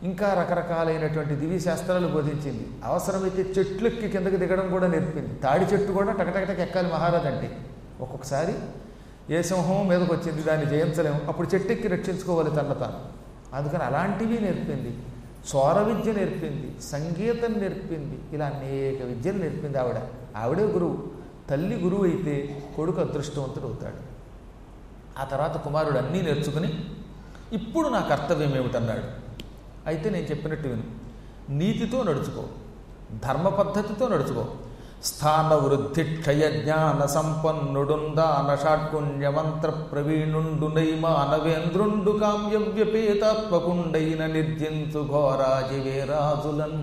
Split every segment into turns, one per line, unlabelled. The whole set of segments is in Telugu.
ఇంకా రకరకాలైనటువంటి దివ్య శాస్త్రాలు బోధించింది అవసరమైతే చెట్లెక్కి కిందకి దిగడం కూడా నేర్పింది తాడి చెట్టు కూడా టకటకటకి ఎక్కాలి మహారాజ్ అంటే ఒక్కొక్కసారి ఏ సింహం మీదకి వచ్చింది దాన్ని జయించలేము అప్పుడు చెట్టెక్కి రక్షించుకోవాలి తన తాను అందుకని అలాంటివి నేర్పింది చోర విద్య నేర్పింది సంగీతం నేర్పింది ఇలా అనేక విద్యలు నేర్పింది ఆవిడ ఆవిడే గురువు తల్లి గురువు అయితే కొడుకు అదృష్టవంతుడు అవుతాడు ఆ తర్వాత కుమారుడు అన్నీ నేర్చుకుని ఇప్పుడు నా కర్తవ్యం ఏమిటన్నాడు అయితే నేను చెప్పినట్టు విను నీతితో నడుచుకో ధర్మ పద్ధతితో నడుచుకో స్థాన వృద్ధి క్షయ జ్ఞాన సంపన్నుడుందాన షాడ్గుణ్య మంత్ర ప్రవీణుండు నైమానవేంద్రుండు కామ్య వ్యపేతాత్మకుండైన నిర్జించు ఘోరాజివేరాజులన్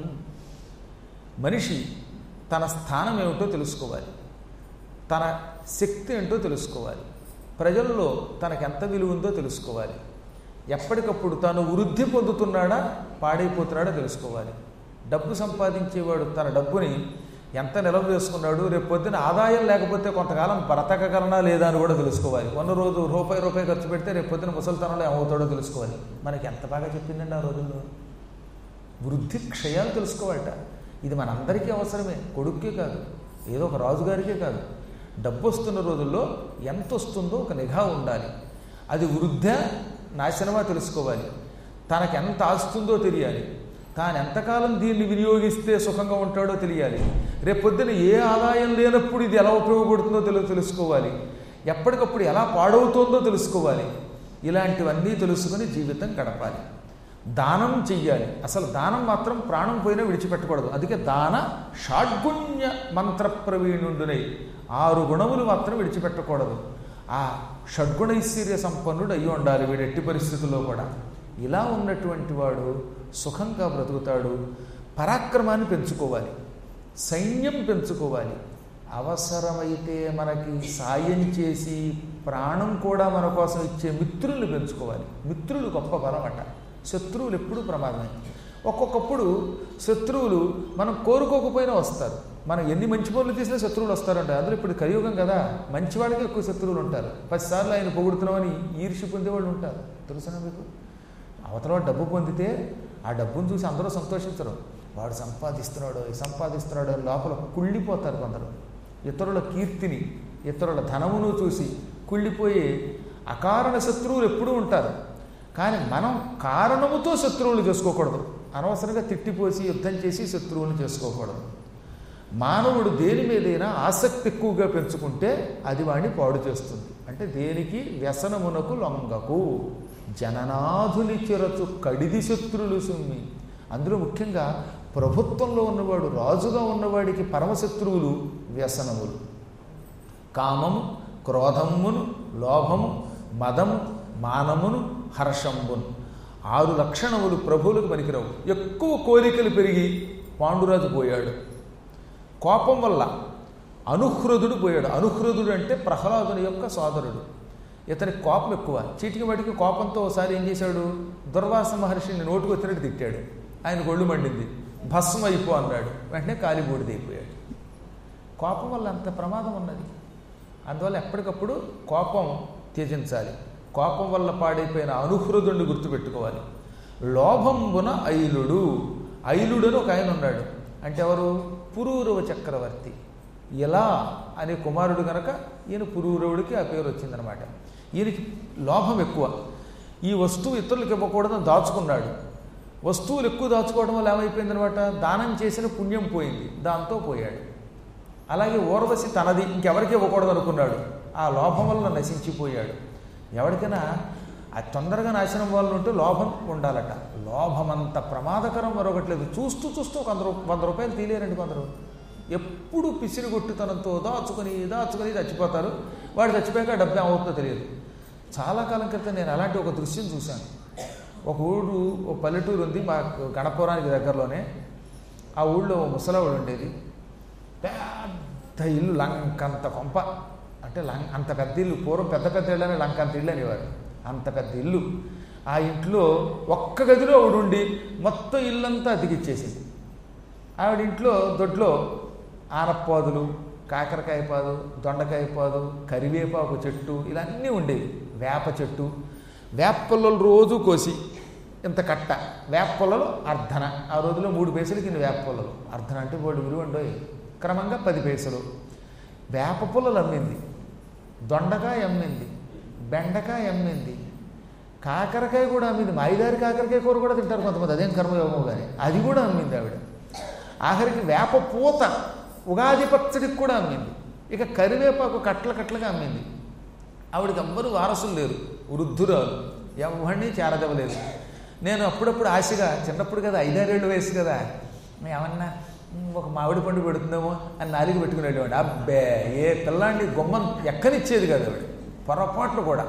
మనిషి తన స్థానం ఏమిటో తెలుసుకోవాలి తన శక్తి ఏంటో తెలుసుకోవాలి ప్రజల్లో తనకు ఎంత విలువ ఉందో తెలుసుకోవాలి ఎప్పటికప్పుడు తాను వృద్ధి పొందుతున్నాడా పాడైపోతున్నాడో తెలుసుకోవాలి డబ్బు సంపాదించేవాడు తన డబ్బుని ఎంత నిలవ వేసుకున్నాడు రేపు పొద్దున ఆదాయం లేకపోతే కొంతకాలం బ్రతకగలనా లేదా అని కూడా తెలుసుకోవాలి ఉన్న రోజు రూపాయి రూపాయి ఖర్చు పెడితే రేపు పొద్దున ముసలితనంలో ఏమవుతాడో తెలుసుకోవాలి మనకి ఎంత బాగా చెప్పిందండి ఆ రోజుల్లో వృద్ధి క్షయాలు తెలుసుకోవాలట ఇది మనందరికీ అవసరమే కొడుక్కే కాదు ఏదో ఒక రాజుగారికే కాదు డబ్బు వస్తున్న రోజుల్లో ఎంత వస్తుందో ఒక నిఘా ఉండాలి అది వృద్ధ నాశనమా తెలుసుకోవాలి తనకు ఎంత ఆస్తుందో తెలియాలి తాను ఎంతకాలం దీన్ని వినియోగిస్తే సుఖంగా ఉంటాడో తెలియాలి రేపు పొద్దున ఏ ఆదాయం లేనప్పుడు ఇది ఎలా ఉపయోగపడుతుందో తెలు తెలుసుకోవాలి ఎప్పటికప్పుడు ఎలా పాడవుతోందో తెలుసుకోవాలి ఇలాంటివన్నీ తెలుసుకుని జీవితం గడపాలి దానం చెయ్యాలి అసలు దానం మాత్రం ప్రాణం పోయినా విడిచిపెట్టకూడదు అందుకే దాన షాడ్గుణ్య మంత్ర ప్రవీణుండునై ఆరు గుణములు మాత్రం విడిచిపెట్టకూడదు ఆ షడ్గుణైశ్వర్య సంపన్నుడు అయ్యి ఉండాలి వీడు ఎట్టి పరిస్థితుల్లో కూడా ఇలా ఉన్నటువంటి వాడు సుఖంగా బ్రతుకుతాడు పరాక్రమాన్ని పెంచుకోవాలి సైన్యం పెంచుకోవాలి అవసరమైతే మనకి సాయం చేసి ప్రాణం కూడా మన కోసం ఇచ్చే మిత్రుల్ని పెంచుకోవాలి మిత్రులు గొప్ప బలం అట శత్రువులు ఎప్పుడూ ప్రమాదమే ఒక్కొక్కప్పుడు శత్రువులు మనం కోరుకోకపోయినా వస్తారు మనం ఎన్ని మంచి పనులు చేసినా శత్రువులు వస్తారంట అందులో ఇప్పుడు కలియుగం కదా మంచి వాళ్ళకి ఎక్కువ శత్రువులు ఉంటారు పదిసార్లు ఆయన పొగుడుతున్నామని ఈర్షి పొందేవాళ్ళు ఉంటారు తెలుసునా మీకు అవతల వాడు డబ్బు పొందితే ఆ డబ్బును చూసి అందరూ సంతోషించరు వాడు సంపాదిస్తున్నాడు సంపాదిస్తున్నాడు అని లోపల కుళ్ళిపోతారు కొందరు ఇతరుల కీర్తిని ఇతరుల ధనమును చూసి కుళ్ళిపోయి అకారణ శత్రువులు ఎప్పుడూ ఉంటారు కానీ మనం కారణముతో శత్రువులు చేసుకోకూడదు అనవసరంగా తిట్టిపోసి యుద్ధం చేసి శత్రువులను చేసుకోకూడదు మానవుడు దేని మీదైనా ఆసక్తి ఎక్కువగా పెంచుకుంటే అది వాడిని పాడు చేస్తుంది అంటే దేనికి వ్యసనమునకు లొంగకు జననాథుని చెరచు కడిది శత్రులు సుమ్మి అందులో ముఖ్యంగా ప్రభుత్వంలో ఉన్నవాడు రాజుగా ఉన్నవాడికి పరమశత్రువులు వ్యసనములు కామము క్రోధమును లోభము మదము మానమును హర్షంబును ఆరు లక్షణములు ప్రభువులకు పనికిరావు ఎక్కువ కోరికలు పెరిగి పాండురాజు పోయాడు కోపం వల్ల అనుహృదుడు పోయాడు అనుహృదుడు అంటే ప్రహ్లాదుని యొక్క సోదరుడు ఇతనికి కోపం ఎక్కువ చీటికి వాటికి కోపంతో ఒకసారి ఏం చేశాడు దుర్వాస మహర్షిని నోటుకు వచ్చినట్టు తిట్టాడు ఆయన ఒళ్ళు మండింది భస్మం అయిపో అన్నాడు వెంటనే కాలిబూడిదైపోయాడు కోపం వల్ల అంత ప్రమాదం ఉన్నది అందువల్ల ఎప్పటికప్పుడు కోపం త్యజించాలి కోపం వల్ల పాడైపోయిన అనుహృదుణ్ణి గుర్తుపెట్టుకోవాలి లోభంబున ఐలుడు ఐలుడు అని ఒక ఆయన ఉన్నాడు అంటే ఎవరు పురూరవ చక్రవర్తి ఇలా అనే కుమారుడు కనుక ఈయన పురూరవుడికి ఆ పేరు వచ్చిందనమాట ఈయనకి లోభం ఎక్కువ ఈ వస్తువు ఇతరులకు ఇవ్వకూడదని దాచుకున్నాడు వస్తువులు ఎక్కువ దాచుకోవడం వల్ల ఏమైపోయిందనమాట దానం చేసిన పుణ్యం పోయింది దాంతో పోయాడు అలాగే ఊర్వశి తనది ఇంకెవరికి ఇవ్వకూడదు అనుకున్నాడు ఆ లోభం వల్ల నశించిపోయాడు ఎవరికైనా ఆ తొందరగా నాశనం వాళ్ళు ఉంటే లోభం ఉండాలట లోభం అంత ప్రమాదకరం మరొకటి లేదు చూస్తూ చూస్తూ ఒక వంద రూ- వంద రూపాయలు తీలేరండి కొందరు ఎప్పుడు పిసిరిగొట్టుతనంతో దాచుకొని దాచుకొని చచ్చిపోతారు వాడు చచ్చిపోయాక డబ్బు ఏమవుతుందో తెలియదు చాలా కాలం క్రితం నేను అలాంటి ఒక దృశ్యం చూశాను ఒక ఊరు ఒక పల్లెటూరు ఉంది మా గణపురానికి దగ్గరలోనే ఆ ఊళ్ళో ఓ ముసలావిడ ఉండేది పెద్ద ఇల్లు లంకంత కొంప అంటే లం అంత పెద్ద ఇల్లు పూర్వం పెద్ద పెద్ద ఇళ్ళని లంకంత ఇల్లు అనేవారు అంత పెద్ద ఇల్లు ఆ ఇంట్లో ఒక్క గదిలో ఆవిడ ఉండి మొత్తం ఇల్లంతా అతికిచ్చేసింది ఆవిడ ఇంట్లో దొడ్లో ఆనపాదులు కాకరకాయ పాదు దొండకాయ పాదు కరివేపాకు చెట్టు ఇలా అన్నీ ఉండేవి వేప చెట్టు వేప పుల్లలు రోజు కోసి ఇంత కట్ట వేప పొలలో అర్ధన ఆ రోజులో మూడు పైసలకి ఇన్ని వేప పొలలు అర్ధన అంటే వాడు విలువ ఉండోయి క్రమంగా పది పైసలు వేప పుల్లలు అమ్మింది దొండకాయ అమ్మింది బెండకాయ అమ్మింది కాకరకాయ కూడా అమ్మింది మాయిదారి కాకరకాయ కూర కూడా తింటారు కొంతమంది అదేం కర్మయోగం కానీ అది కూడా అమ్మింది ఆవిడ ఆఖరికి వేప పూత ఉగాది పచ్చడికి కూడా అమ్మింది ఇక కరివేపాకు కట్ల కట్లగా అమ్మింది ఆవిడకి ఎవ్వరు వారసులు లేరు వృద్ధురాలు ఎవరిని చేరదవలేదు నేను అప్పుడప్పుడు ఆశగా చిన్నప్పుడు కదా ఐదారేళ్ళు వయసు కదా ఏమన్నా "ఉమ్, ఒక మామిడి పండు పెడుతుందేమో అని నాలుగు పెట్టుకుని వెళ్ళేవాడు అబ్బే ఏ పిల్లాండి గుమ్మం ఎక్కనిచ్చేది కాదు ఆవిడ పొరపాట్లు కూడా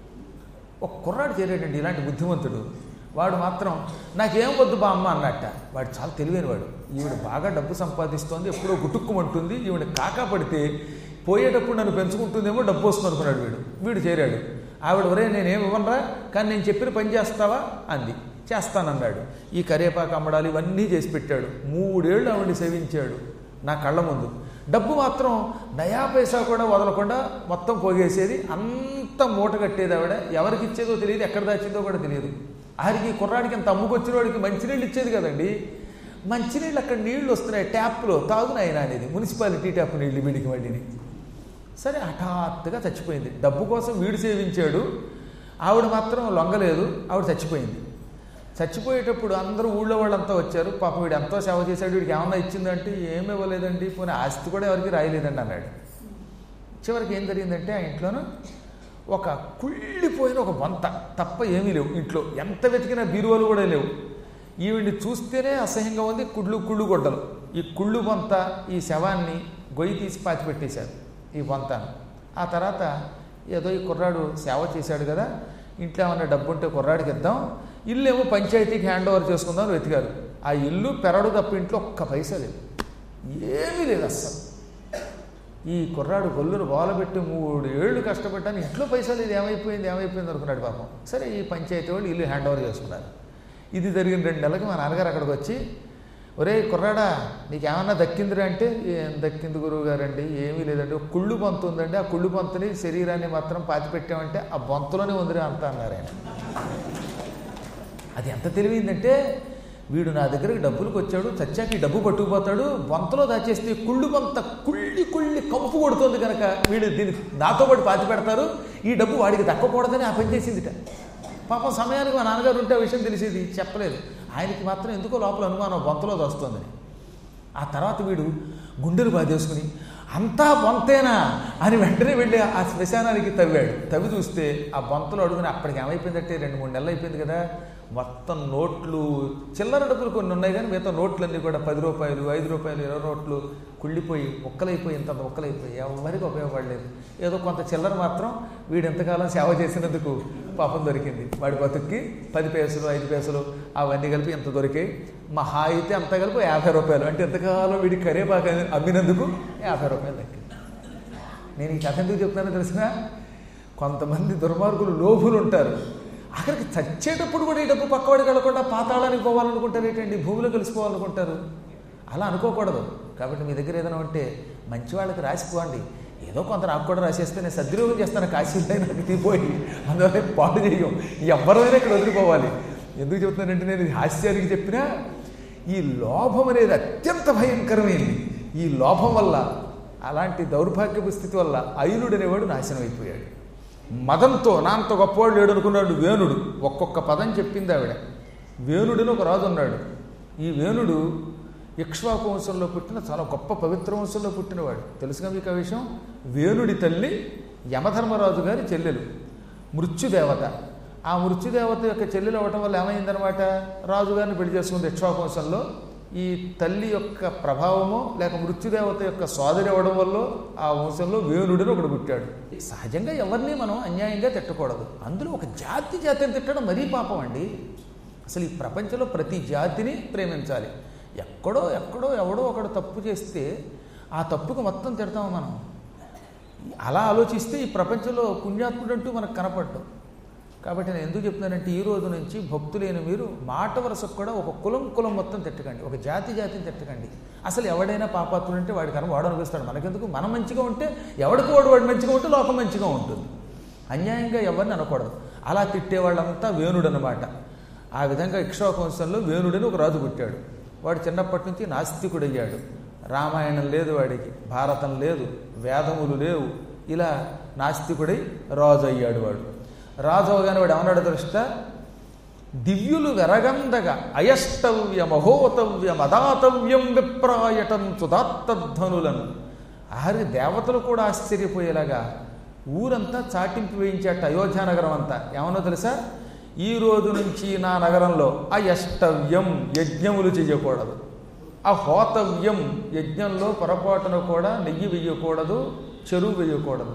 ఒక కుర్రాడు చేరేటండి ఇలాంటి బుద్ధిమంతుడు వాడు మాత్రం నాకేం వద్దు బా అమ్మ అన్నట్ట వాడు చాలా తెలివైనవాడు ఈవిడ బాగా డబ్బు సంపాదిస్తోంది ఎప్పుడో గుటుక్కుమంటుంది ఈవిడ కాకా పడితే పోయేటప్పుడు నన్ను పెంచుకుంటుందేమో డబ్బు వస్తుంది అనుకున్నాడు వీడు వీడు చేరాడు ఆవిడ ఒరే నేనేం ఇవ్వనరా కానీ నేను చెప్పిన పని చేస్తావా అంది చేస్తానన్నాడు ఈ కరేపాకు అమ్మడాలు ఇవన్నీ చేసి పెట్టాడు మూడేళ్ళు ఆవిడని సేవించాడు నా కళ్ళ ముందు డబ్బు మాత్రం నయా పైసా కూడా వదలకుండా మొత్తం పోగేసేది అంత మూట కట్టేది ఆవిడ ఎవరికి ఇచ్చేదో తెలియదు ఎక్కడ దాచిందో కూడా తెలియదు ఆరికి కుర్రాడికి అంత అమ్ముకొచ్చిన వాడికి మంచినీళ్ళు ఇచ్చేది కదండి మంచినీళ్ళు అక్కడ నీళ్లు వస్తున్నాయి ట్యాప్లో తాగునాయన అనేది మున్సిపాలిటీ ట్యాప్ నీళ్ళు వీడికి వాడిని సరే హఠాత్తుగా చచ్చిపోయింది డబ్బు కోసం వీడు సేవించాడు ఆవిడ మాత్రం లొంగలేదు ఆవిడ చచ్చిపోయింది చచ్చిపోయేటప్పుడు అందరూ ఊళ్ళో వాళ్ళంతా వచ్చారు పాపం వీడు ఎంతో సేవ చేశాడు వీడికి ఏమన్నా ఇచ్చిందంటే ఏమి ఇవ్వలేదండి పోనీ ఆస్తి కూడా ఎవరికి రాయలేదండి అన్నాడు చివరికి ఏం జరిగిందంటే ఆ ఇంట్లోనూ ఒక కుళ్ళిపోయిన ఒక వంత తప్ప ఏమీ లేవు ఇంట్లో ఎంత వెతికినా బీరువాలు కూడా లేవు ఈవిడ్ని చూస్తేనే అసహ్యంగా ఉంది కుళ్ళు కుళ్ళు గొడ్డలు ఈ కుళ్ళు వంత ఈ శవాన్ని గొయ్యి తీసి పాతిపెట్టేశారు ఈ వంతను ఆ తర్వాత ఏదో ఈ కుర్రాడు సేవ చేశాడు కదా ఇంట్లో ఏమన్నా డబ్బు ఉంటే కుర్రాడికి ఇద్దాం ఇల్లు ఏమో పంచాయతీకి హ్యాండ్ ఓవర్ చేసుకుందాం అని వెతికారు ఆ ఇల్లు పెరడు తప్ప ఇంట్లో ఒక్క పైసా లేదు ఏమీ లేదు అస్సలు ఈ కుర్రాడు గొల్లును బోలబెట్టి మూడు ఏళ్ళు కష్టపడ్డాను ఇంట్లో పైసలు ఇది ఏమైపోయింది ఏమైపోయింది అనుకున్నాడు పాపం సరే ఈ పంచాయతీ వాళ్ళు ఇల్లు హ్యాండ్ ఓవర్ చేసుకున్నారు ఇది జరిగిన రెండు నెలలకి మా నాన్నగారు అక్కడికి వచ్చి ఒరే కుర్రాడా నీకేమన్నా దక్కిందిరా అంటే ఏం దక్కింది గురువు గారండి ఏమీ లేదండి ఒక కుళ్ళు బొంత ఉందండి ఆ కుళ్ళు బొంతని శరీరాన్ని మాత్రం పాతి పెట్టామంటే ఆ బొంతలోనే ఉందిరా అంత అన్నారు ఆయన అది ఎంత తెలివిందంటే వీడు నా దగ్గరికి డబ్బులకు వచ్చాడు చచ్చాక ఈ డబ్బు పట్టుకుపోతాడు బొంతలో దాచేస్తే కుళ్ళు బొంత కుళ్ళి కుళ్ళి కంపు కొడుతుంది కనుక వీడు దీన్ని నాతో పాటు పాతి పెడతారు ఈ డబ్బు వాడికి దక్కకూడదని ఆ పని చేసిందిట పాపం సమయానికి మా నాన్నగారు ఉంటే ఆ విషయం తెలిసేది చెప్పలేదు ఆయనకి మాత్రం ఎందుకో లోపల అనుమానం బొంతలో దొస్తుందని ఆ తర్వాత వీడు గుండెలు బాధేసుకుని అంతా బొంతేనా అని వెంటనే వెళ్ళి ఆ శ్మశానానికి తవ్వాడు తవ్వి చూస్తే ఆ బొంతలో అడుగుని అప్పటికి ఏమైపోయిందంటే రెండు మూడు నెలలు అయిపోయింది కదా మొత్తం నోట్లు చిల్లర డబ్బులు కొన్ని ఉన్నాయి కానీ మిగతా నోట్లన్నీ కూడా పది రూపాయలు ఐదు రూపాయలు ఇరవై నోట్లు కుళ్ళిపోయి ముక్కలైపోయి ఇంత ముక్కలైపోయి ఎవరికి ఉపయోగపడలేదు ఏదో కొంత చిల్లర మాత్రం వీడు ఎంతకాలం సేవ చేసినందుకు పాపం దొరికింది వాడి బతుక్కి పది పైసలు ఐదు పైసలు అవన్నీ కలిపి ఎంత దొరికాయి మహా అయితే అంత కలిపి యాభై రూపాయలు అంటే ఎంతకాలం వీడికి కరేపాకు అమ్మినందుకు యాభై రూపాయలు దక్కింది నేను ఈ కథ ఎందుకు చెప్తానో తెలిసిన కొంతమంది దుర్మార్గులు లోభులు ఉంటారు అక్కడికి చచ్చేటప్పుడు కూడా ఈ డబ్బు పక్కవాడికి వెళ్ళకుండా పాతాళానికి పోవాలనుకుంటారు ఏంటండి భూమిలో కలిసిపోవాలనుకుంటారు అలా అనుకోకూడదు కాబట్టి మీ దగ్గర ఏదైనా ఉంటే మంచి వాళ్ళకి రాసిపోండి ఏదో కొంత నాకు కూడా రాసేస్తే నేను సద్వినియోగం చేస్తాను కాశీలో నాకు తీపోయి అందువల్ల పాడు చేయం ఎవరైనా ఇక్కడ వదిలిపోవాలి ఎందుకు చెప్తున్నానంటే నేను ఇది హాస్యానికి చెప్పినా ఈ లోభం అనేది అత్యంత భయంకరమైంది ఈ లోభం వల్ల అలాంటి దౌర్భాగ్యపు స్థితి వల్ల ఐలుడు అనేవాడు నాశనం అయిపోయాడు మదంతో నాంత గొప్పవాడు లేడు అనుకున్నాడు వేణుడు ఒక్కొక్క పదం చెప్పింది ఆవిడ వేణుడిని ఒక రాజు ఉన్నాడు ఈ వేణుడు ఇక్ష్వాకు వంశంలో పుట్టిన చాలా గొప్ప పవిత్ర వంశంలో పుట్టినవాడు తెలుసుగా మీకు ఆ విషయం వేణుడి తల్లి యమధర్మరాజు గారి చెల్లెలు మృత్యుదేవత ఆ మృత్యుదేవత యొక్క చెల్లెలు అవ్వటం వల్ల ఏమైందనమాట రాజుగారిని పెళ్లి చేసుకుంది ఇక్ష్వాకు వంశంలో ఈ తల్లి యొక్క ప్రభావమో లేక మృత్యుదేవత యొక్క సోదరి అవ్వడం వల్ల ఆ వంశంలో వేణుడిని ఒకడు పుట్టాడు సహజంగా ఎవరిని మనం అన్యాయంగా తిట్టకూడదు అందులో ఒక జాతి జాతిని తిట్టడం మరీ పాపం అండి అసలు ఈ ప్రపంచంలో ప్రతి జాతిని ప్రేమించాలి ఎక్కడో ఎక్కడో ఎవడో ఒకడు తప్పు చేస్తే ఆ తప్పుకు మొత్తం తిడతాము మనం అలా ఆలోచిస్తే ఈ ప్రపంచంలో పుణ్యాత్ముడు అంటూ మనకు కనపడ్డం కాబట్టి నేను ఎందుకు చెప్తున్నానంటే ఈ రోజు నుంచి భక్తులైన మీరు మాట వరుసకు కూడా ఒక కులం కులం మొత్తం తిట్టకండి ఒక జాతి జాతిని తిట్టకండి అసలు ఎవడైనా పాపాత్ముడు అంటే వాడి కర్మ వాడు అనిపిస్తాడు మనకెందుకు మనం మంచిగా ఉంటే ఎవడికి వాడు వాడు మంచిగా ఉంటే లోకం మంచిగా ఉంటుంది అన్యాయంగా ఎవరిని అనకూడదు అలా తిట్టే వాళ్ళంతా వేణుడు అనమాట ఆ విధంగా ఇక్ష్వాకు వంశంలో వేణుడని ఒక రాజు పుట్టాడు వాడు చిన్నప్పటి నుంచి నాస్తికుడయ్యాడు రామాయణం లేదు వాడికి భారతం లేదు వేదములు లేవు ఇలా నాస్తికుడై రాజు అయ్యాడు వాడు రాజు అవగానే వాడు ఏమన్నాడు దృష్ట దివ్యులు వెరగందగా అయష్టవ్య మహోతవ్య మదాతవ్యం విప్రాయటం సుధాత్తధ్వనులను ఆరి దేవతలు కూడా ఆశ్చర్యపోయేలాగా ఊరంతా చాటింపు వేయించేట అయోధ్య నగరం అంతా ఏమన్నా తెలుసా ఈ రోజు నుంచి నా నగరంలో అయష్టవ్యం యజ్ఞములు చేయకూడదు అహోతవ్యం యజ్ఞంలో పొరపాటున కూడా నెయ్యి వేయకూడదు చెరువు వేయకూడదు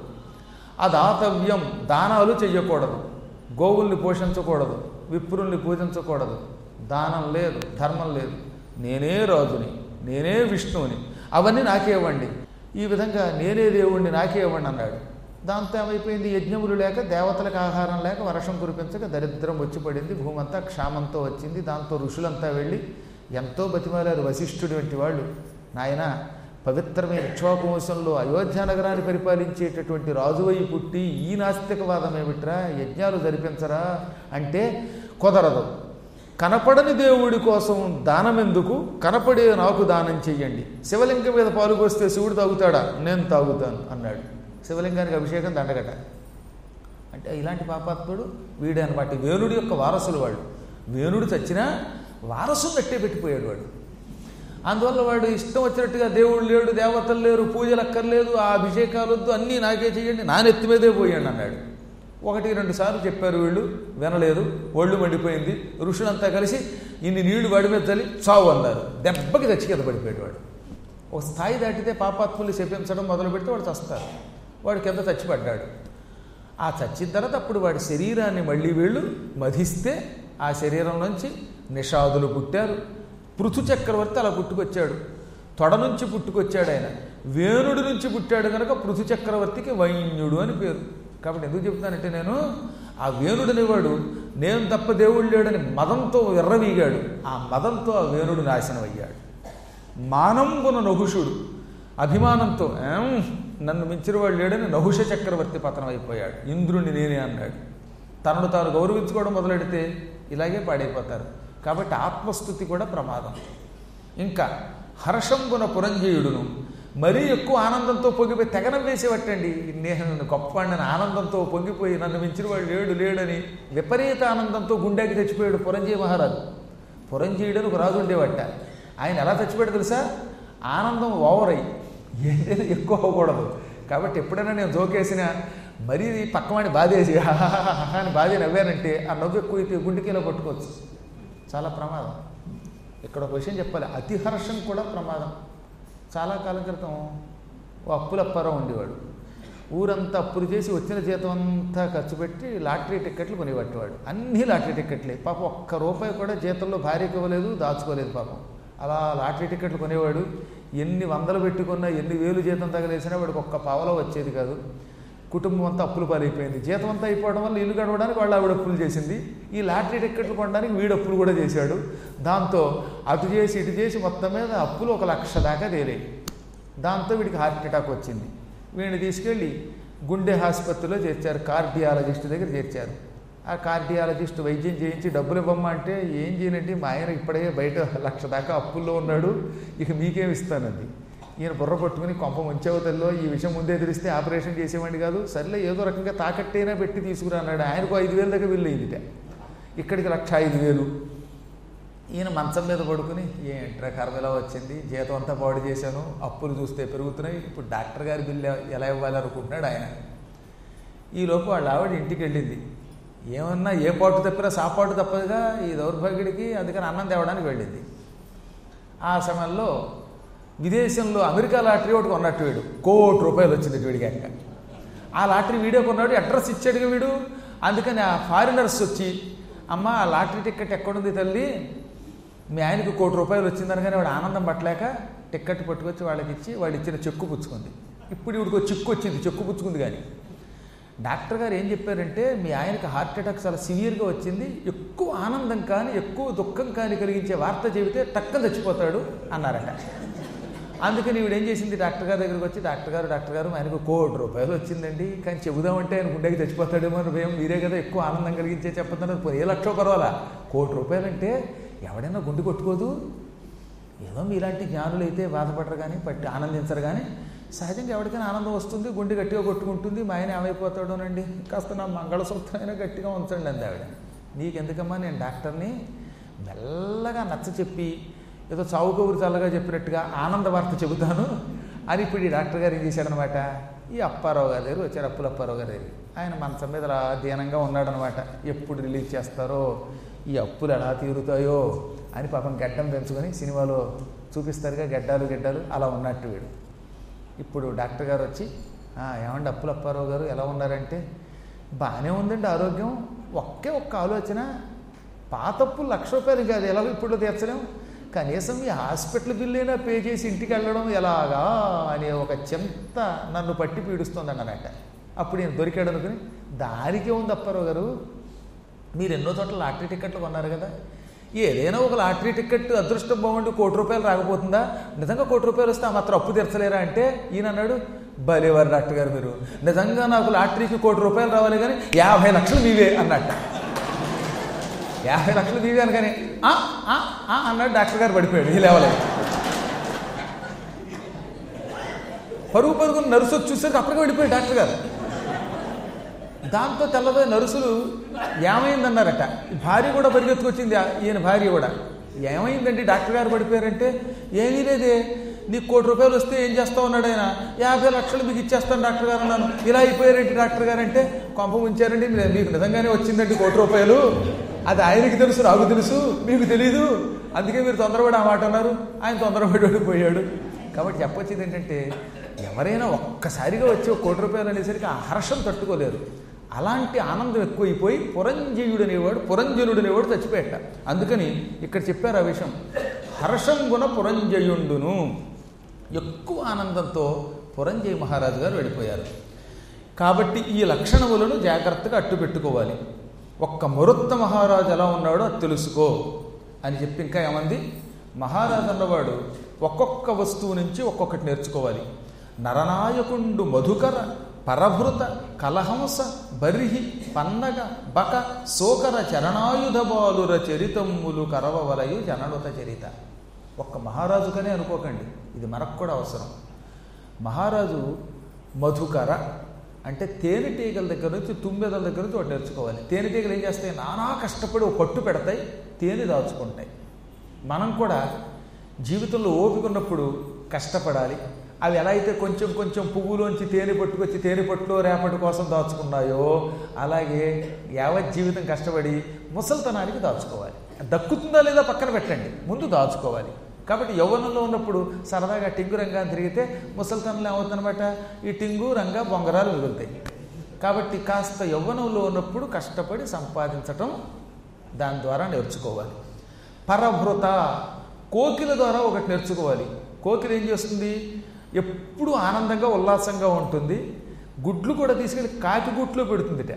అదాతవ్యం దానాలు చెయ్యకూడదు గోవుల్ని పోషించకూడదు విప్రుల్ని పూజించకూడదు దానం లేదు ధర్మం లేదు నేనే రాజుని నేనే విష్ణువుని అవన్నీ నాకే ఇవ్వండి ఈ విధంగా నేనే దేవుణ్ణి నాకే ఇవ్వండి అన్నాడు దాంతో ఏమైపోయింది యజ్ఞములు లేక దేవతలకు ఆహారం లేక వర్షం కురిపించక దరిద్రం వచ్చి పడింది భూమంతా క్షామంతో వచ్చింది దాంతో ఋషులంతా వెళ్ళి ఎంతో బతిమాలారు వశిష్ఠుడి వంటి వాళ్ళు నాయన పవిత్రమైన ఇక్ష్వాకు వంశంలో అయోధ్య నగరాన్ని పరిపాలించేటటువంటి రాజువై పుట్టి ఈ నాస్తికవాదం ఏమిట్రా యజ్ఞాలు జరిపించరా అంటే కుదరదు కనపడని దేవుడి కోసం దానం ఎందుకు కనపడే నాకు దానం చెయ్యండి శివలింగం మీద పాలు పోస్తే శివుడు తాగుతాడా నేను తాగుతాను అన్నాడు శివలింగానికి అభిషేకం దండగట అంటే ఇలాంటి పాపాత్ముడు వీడే అనమాట వేణుడి యొక్క వారసులు వాళ్ళు వేణుడు చచ్చినా వారసుని నట్టే పెట్టిపోయాడు వాడు అందువల్ల వాడు ఇష్టం వచ్చినట్టుగా దేవుడు లేడు దేవతలు లేరు పూజలు అక్కర్లేదు ఆ అభిషేకాలు వద్దు అన్నీ నాకే చేయండి నా నెత్తి మీదే పోయండి అన్నాడు ఒకటి రెండు సార్లు చెప్పారు వీళ్ళు వినలేదు ఒళ్ళు మండిపోయింది ఋషులంతా కలిసి ఇన్ని నీళ్లు వాడి మీద చల్లి చావు అన్నారు దెబ్బకి చచ్చి కింద పడిపోయాడు వాడు ఒక స్థాయి దాటితే పాపాత్ములు శపించడం మొదలు పెడితే వాడు చస్తారు వాడు కింద చచ్చిపడ్డాడు ఆ చచ్చిన తర్వాత అప్పుడు వాడి శరీరాన్ని మళ్ళీ వీళ్ళు మధిస్తే ఆ శరీరం నుంచి నిషాదులు పుట్టారు పృథు చక్రవర్తి అలా పుట్టుకొచ్చాడు తొడ నుంచి పుట్టుకొచ్చాడు ఆయన వేణుడి నుంచి పుట్టాడు కనుక పృథు చక్రవర్తికి వైన్యుడు అని పేరు కాబట్టి ఎందుకు చెప్తానంటే నేను ఆ వేణుడనేవాడు నేను తప్ప దేవుడు లేడని మదంతో ఎర్రవీగాడు ఆ మదంతో ఆ వేణుడు నాశనం అయ్యాడు మానంబున నహుషుడు అభిమానంతో "ఏం, నన్ను మించిన వాడు లేడని నహుష చక్రవర్తి పతనం అయిపోయాడు ఇంద్రుణ్ణి నేనే అన్నాడు తనను తాను గౌరవించుకోవడం మొదలెడితే ఇలాగే పాడైపోతారు కాబట్టి ఆత్మస్థుతి కూడా ప్రమాదం ఇంకా హర్షంబున పురంజయుడును మరీ ఎక్కువ ఆనందంతో పొంగిపోయి తెగనం వేసేవట్టండి నేను గొప్పవాడిని ఆనందంతో పొంగిపోయి నన్ను మించిన వాడు లేడు లేడని విపరీత ఆనందంతో గుండెకి తెచ్చిపోయాడు పురంజయ మహారాజు పురంజయుడని ఒక రాజు ఉండేవట్ట ఆయన ఎలా చచ్చిపోయాడు తెలుసా ఆనందం ఓవర్ అయ్యి ఏదైనా ఎక్కువ అవ్వకూడదు కాబట్టి ఎప్పుడైనా నేను జోకేసిన మరీ పక్కవాడిని బాధేసి హాహాహా అని బాధే నవ్వానంటే ఆ నవ్వు ఎక్కువ గుండెకిలో కొట్టుకోవచ్చు చాలా ప్రమాదం ఇక్కడ ఒక విషయం చెప్పాలి అతిహర్షం కూడా ప్రమాదం చాలా కాలం క్రితం ఓ అప్పుల అప్పారావు ఉండేవాడు ఊరంతా అప్పులు చేసి వచ్చిన జీతం అంతా ఖర్చు పెట్టి లాటరీ టిక్కెట్లు కొనిపెట్టేవాడు అన్ని లాటరీ టిక్కెట్లే పాపం ఒక్క రూపాయి కూడా జీతంలో భార్యకి ఇవ్వలేదు దాచుకోలేదు పాపం అలా లాటరీ టిక్కెట్లు కొనేవాడు ఎన్ని వందలు పెట్టుకున్నా ఎన్ని వేలు జీతం తగలేసినా వాడికి ఒక్క పావలో వచ్చేది కాదు కుటుంబం అంతా అప్పులు పాలైపోయింది జీతం అంతా అయిపోవడం వల్ల ఇల్లు గడవడానికి వాళ్ళు ఆవిడ అప్పులు చేసింది ఈ లాటరీ టిక్కెట్లు కొనడానికి వీడు అప్పులు కూడా చేశాడు దాంతో అటు చేసి ఇటు చేసి మొత్తం మీద అప్పులు ఒక లక్ష దాకా తేలాయి దాంతో వీడికి హార్ట్ అటాక్ వచ్చింది వీడిని తీసుకెళ్ళి గుండె ఆసుపత్రిలో చేర్చారు కార్డియాలజిస్ట్ దగ్గర చేర్చారు ఆ కార్డియాలజిస్ట్ వైద్యం చేయించి డబ్బులు ఇవ్వమ్మా అంటే ఏం చేయనండి మా ఆయన ఇప్పుడే బయట లక్ష దాకా అప్పుల్లో ఉన్నాడు ఇక మీకేం ఇస్తానండి ఈయన బుర్ర పట్టుకుని కొంప ముంచవతల్లో ఈ విషయం ముందే తెలిస్తే ఆపరేషన్ చేసేవాడిని కాదు సర్లే ఏదో రకంగా తాకట్టైనా పెట్టి తీసుకురా అన్నాడు ఆయనకు ఐదు వేల దగ్గర బిల్లు అయిందిట ఇక్కడికి లక్ష ఐదు వేలు ఈయన మంచం మీద పడుకుని ఏంట్రా కర్మలా వచ్చింది జీతం అంతా పాడు చేశాను అప్పులు చూస్తే పెరుగుతున్నాయి ఇప్పుడు డాక్టర్ గారి బిల్లు ఎలా ఇవ్వాలి అనుకుంటున్నాడు ఆయన ఈలోపు వాళ్ళ ఆవిడ ఇంటికి వెళ్ళింది ఏమన్నా ఏ పాటు తప్పినా సాపాటు తప్పదుగా ఈ దౌర్భాగ్యుడికి అందుకని అన్నం తేవడానికి వెళ్ళింది ఆ సమయంలో విదేశంలో అమెరికా లాటరీ ఒకటి కొన్నట్టు వీడు కోటి రూపాయలు వచ్చింది వీడికి ఇంకా ఆ లాటరీ వీడియో కొన్నాడు అడ్రస్ ఇచ్చాడుగా వీడు అందుకని ఆ ఫారినర్స్ వచ్చి అమ్మ ఆ లాటరీ టికెట్ ఎక్కడుంది తల్లి మీ ఆయనకి కోటి రూపాయలు వచ్చిందనగానే వాడు ఆనందం పట్టలేక టికెట్ పట్టుకొచ్చి వాళ్ళకి ఇచ్చి వాడు ఇచ్చిన చెక్కు పుచ్చుకుంది ఇప్పుడు ఇవిడికి ఒక చిక్కు వచ్చింది చెక్కు పుచ్చుకుంది కానీ డాక్టర్ గారు ఏం చెప్పారంటే మీ ఆయనకి హార్ట్ అటాక్ చాలా సివియర్గా వచ్చింది ఎక్కువ ఆనందం కానీ ఎక్కువ దుఃఖం కానీ కలిగించే వార్త చెబితే టక్కన చచ్చిపోతాడు అన్నారట అందుకని ఈవిడ ఏం చేసింది డాక్టర్ గారి దగ్గరికి వచ్చి డాక్టర్ గారు డాక్టర్ గారు ఆయనకు కోటి రూపాయలు వచ్చిందండి కానీ చెబుదామంటే ఆయన గుండెకి చచ్చిపోతాడేమో అని భయం మీరే కదా ఎక్కువ ఆనందం కలిగించే చెప్తున్నారు పోనీ ఏ లక్ష పర్వాలా కోటి రూపాయలు అంటే ఎవడైనా గుండు కొట్టుకోదు ఏదో మీలాంటి జ్ఞానులు అయితే బాధపడరు కానీ పట్టి ఆనందించరు కానీ సహజంగా ఎవరికైనా ఆనందం వస్తుంది గుండె గట్టిగా కొట్టుకుంటుంది మా ఆయన ఏమైపోతాడోనండి కాస్త నా మంగళసూత్రం అయినా గట్టిగా ఉంచండి అంది ఆవిడ నీకెందుకమ్మా నేను డాక్టర్ని మెల్లగా నచ్చ చెప్పి ఏదో చావు కబురు చల్లగా చెప్పినట్టుగా ఆనంద వార్త చెబుతాను అని ఇప్పుడు ఈ డాక్టర్ గారు ఏం చేశాడనమాట ఈ అప్పారావు గారి దగ్గర వచ్చారు అప్పుల అప్పారావు గారి దగ్గర ఆయన మంచం మీద అలా దీనంగా ఉన్నాడనమాట ఎప్పుడు రిలీజ్ చేస్తారో ఈ అప్పులు ఎలా తీరుతాయో అని పాపం గడ్డం పెంచుకొని సినిమాలో చూపిస్తారుగా గడ్డాలు గడ్డాలు అలా ఉన్నట్టు వీడు ఇప్పుడు డాక్టర్ గారు వచ్చి "ఆ, ఏమండి అప్పుల అప్పారావు గారు ఎలా ఉన్నారంటే బాగానే ఉందండి ఆరోగ్యం ఒకే ఒక్క ఆలోచన పాతప్పు లక్ష రూపాయలు కాదు ఎలా ఇప్పుడు తీర్చలేం కనీసం ఈ హాస్పిటల్ బిల్లు అయినా పే చేసి ఇంటికి వెళ్ళడం ఎలాగా అనే ఒక చింత నన్ను పట్టి పీడిస్తుంది అన్నమాట అప్పుడు నేను దొరికాడు అనుకుని దానికే ఉంది అప్పారావు గారు మీరు ఎన్నో చోట్ల లాటరీ టికెట్లు కొన్నారు కదా ఏదైనా ఒక లాటరీ టికెట్ అదృష్టం బాగుండి కోటి రూపాయలు రాకపోతుందా నిజంగా కోటి రూపాయలు వస్తే ఆ మాత్రం అప్పు తీర్చలేరా అంటే ఈయన అన్నాడు భలేవారు డాక్టర్ గారు మీరు నిజంగా నాకు లాటరీకి కోటి రూపాయలు రావాలి కానీ యాభై లక్షలు మీవే అన్నట్ట యాభై లక్షలు మీవే అనగానే "ఆ, ఆ, ఆ" అన్నాడు డాక్టర్ గారు పడిపోయాడు ఈ లేవలేదు పరుగు పరుగున నర్సు వచ్చి చూసేసరికి అప్పటికే వెళ్ళిపోయాడు డాక్టర్ గారు దాంతో తెల్లబోయే నర్సులు ఏమైందన్నారట ఈ భార్య కూడా పరిగెత్తుకొచ్చింది ఆ- ఈయన భార్య కూడా ఏమైందండి డాక్టర్ గారు పడిపోయారంటే ఏమీ లేదే నీకు కోటి రూపాయలు వస్తే ఏం చేస్తావు అన్నాడు ఆయన యాభై లక్షలు మీకు ఇచ్చేస్తాను డాక్టర్ గారు అన్నాను ఇలా అయిపోయారేంటి డాక్టర్ గారు అంటే కొంప ఉంచారండి మీ- మీకు నిజంగానే వచ్చిందండి కోటి రూపాయలు అది ఆయనకి తెలుసు నాకు తెలుసు మీకు తెలీదు అందుకే మీరు తొందరపడి ఆ మాట అన్నారు ఆయన తొందరపడి పోయాడు కాబట్టి చెప్పొచ్చేది ఏంటంటే ఎవరైనా ఒక్కసారిగా వచ్చి ఒక కోటి రూపాయలు అనేసరికి ఆ హర్షం తట్టుకోలేరు అలాంటి ఆనందం ఎక్కువైపోయి పురంజయుడు అనేవాడు పురంజనుడు అనేవాడు చచ్చిపోయాట అందుకని ఇక్కడ చెప్పారు ఆ విషయం హర్షం గుణ పురంజయుండును ఎక్కువ ఆనందంతో పురంజయ మహారాజు గారు వెళ్ళిపోయారు కాబట్టి ఈ లక్షణములను జాగ్రత్తగా అట్టు పెట్టుకోవాలి ఒక్క మరుత్త మహారాజు ఎలా ఉన్నాడో అది తెలుసుకో అని చెప్పి ఇంకా ఏమంది మహారాజు అన్నవాడు ఒక్కొక్క వస్తువు నుంచి ఒక్కొక్కటి నేర్చుకోవాలి నరనాయకుండు మధుకర పరభృత కలహంస బర్హి పన్నగ బక సోకర చరణాయుధ బాలుర చరితమ్ములు కరవవలయు జననుత చరిత ఒక్క మహారాజుకనే అనుకోకండి ఇది మనకు కూడా అవసరం మహారాజు మధుకర అంటే తేనెటీగల దగ్గర నుంచి తుమ్మెదల దగ్గర నుంచి ఒకటి నేర్చుకోవాలి తేనెటీగలు ఏం చేస్తాయి నానా కష్టపడి ఒక పట్టు పెడతాయి తేనె దాచుకుంటాయి మనం కూడా జీవితంలో ఓపిక ఉన్నప్పుడు కష్టపడాలి అవి ఎలా అయితే కొంచెం కొంచెం పువ్వులోంచి తేనె పట్టుకొచ్చి తేనె పట్టులో రేపటి కోసం దాచుకున్నాయో అలాగే యావత్ జీవితం కష్టపడి ముసలితనానికి దాచుకోవాలి దక్కుతుందా లేదా పక్కన పెట్టండి ముందు దాచుకోవాలి కాబట్టి యవ్వనంలో ఉన్నప్పుడు సరదాగా టింగు రంగా తిరిగితే ముసలితనంలో ఏమవుతుందన్నమాట ఈ టింగు రంగా బొంగరాలు మిగులుతాయి కాబట్టి కాస్త యవ్వనంలో ఉన్నప్పుడు కష్టపడి సంపాదించటం దాని ద్వారా నేర్చుకోవాలి పరభృత కోకిల ద్వారా ఒకటి నేర్చుకోవాలి కోకిల ఏం చేస్తుంది ఎప్పుడూ ఆనందంగా ఉల్లాసంగా ఉంటుంది గుడ్లు కూడా తీసుకెళ్ళి కాకి గుట్లో పెడుతుందిట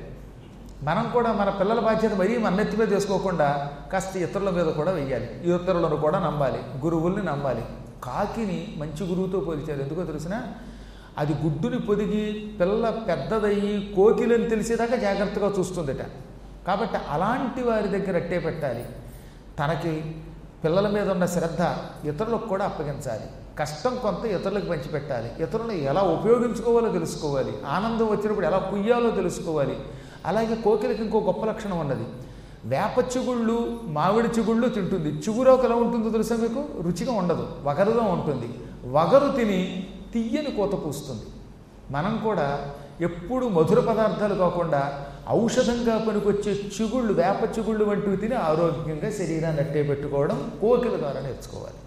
మనం కూడా మన పిల్లల బాధ్యత మరీ మన నెత్తి మీద వేసుకోకుండా కాస్త ఇతరుల మీద కూడా వెయ్యాలి ఇతరులను కూడా నమ్మాలి గురువుల్ని నమ్మాలి కాకిని మంచి గురువుతో పోల్చారు ఎందుకో తెలిసిన అది గుడ్డుని పొదిగి పిల్ల పెద్దదయ్యి కోకిలని తెలిసేదాకా జాగ్రత్తగా చూస్తుందట కాబట్టి అలాంటి వారి దగ్గర అట్టే పెట్టాలి తనకి పిల్లల మీద ఉన్న శ్రద్ధ ఇతరులకు కూడా అప్పగించాలి కష్టం కొంత ఇతరులకు పంచిపెట్టాలి ఇతరులను ఎలా ఉపయోగించుకోవాలో తెలుసుకోవాలి ఆనందం వచ్చినప్పుడు ఎలా కుయ్యాలో తెలుసుకోవాలి అలాగే కోకిలకి ఇంకో గొప్ప లక్షణం ఉన్నది వేప చిగుళ్ళు మామిడి చిగుళ్ళు తింటుంది చిగురోకు ఎలా ఉంటుందో తెలుసా మీకు రుచిగా ఉండదు వగరుగా ఉంటుంది వగరు తిని తీయని కోత పూస్తుంది మనం కూడా ఎప్పుడు మధుర పదార్థాలు కాకుండా ఔషధంగా పనికొచ్చే చిగుళ్ళు వేప చిగుళ్ళు వంటివి తిని ఆరోగ్యంగా శరీరాన్ని అట్టే పెట్టుకోవడం కోకిల ద్వారా నేర్చుకోవాలి